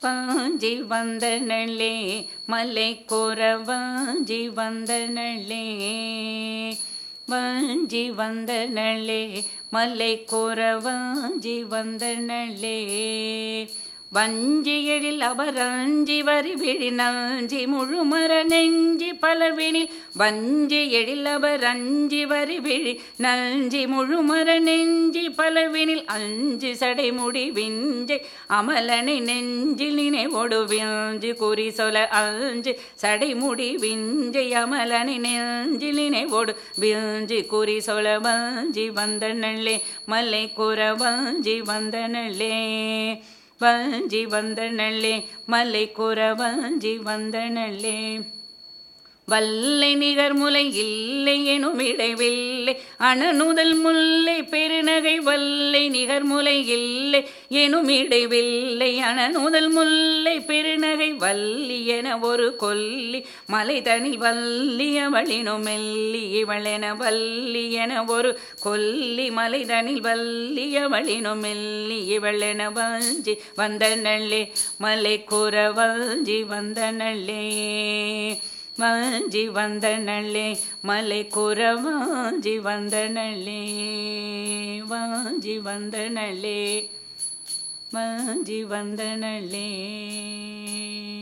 வாஞ்சி வந்தனளே மலை குறவாஞ்சி வந்தனளே வாஞ்சி வந்தனளே மலை குறவாஞ்சி வந்தனளே வஞ்சியடில் அவர் அஞ்சி வரி விழி நஞ்சி முழுமர நெஞ்சி பலவினில் வஞ்சி எழில் அவர் அஞ்சி வரி விழி நஞ்சி முழுமர நெஞ்சி பலவினில் அஞ்சு சடைமுடி விஞ்சை அமலனை நெஞ்சில் நினைவோடு விஞ்சி குறி சொல அஞ்சு சடைமுடி விஞ்சை அமலனை நெஞ்சில் நினைவோடு விஞ்சி குறி சொல வஞ்சி வந்த நள்ளே மலை குற வஞ்சி வந்த நள்ளே வஞ்சி வந்த நள்ளே மலை குற வஞ்சி வந்த நள்ளே வல்லை நிகர் முலை இல்லை எனும் இடைவில்லை அணனுதல் முல்லை பெருநகை வல்லை நிகர் முலை இல்லை எனும் இடைவில்லை அணனுதல் முல்லை பெருநகை வள்ளி என ஒரு கொல்லி மலை தனில் வள்ளி அவளினும் மெல்லி இவளென வள்ளி என ஒரு கொல்லி மலை தனில் வள்ளி அவளினும் மெல்லி இவளென வஞ்சி வந்த நள்ளே மலை கூற வஞ்சி வந்த நள்ளே வாஞ்சி வந்த நள்ளே மலை குற வாஞ்சி வந்த நள்ளே வாஞ்சி வந்த நள்ளே வாஞ்சி வந்த நள்ளே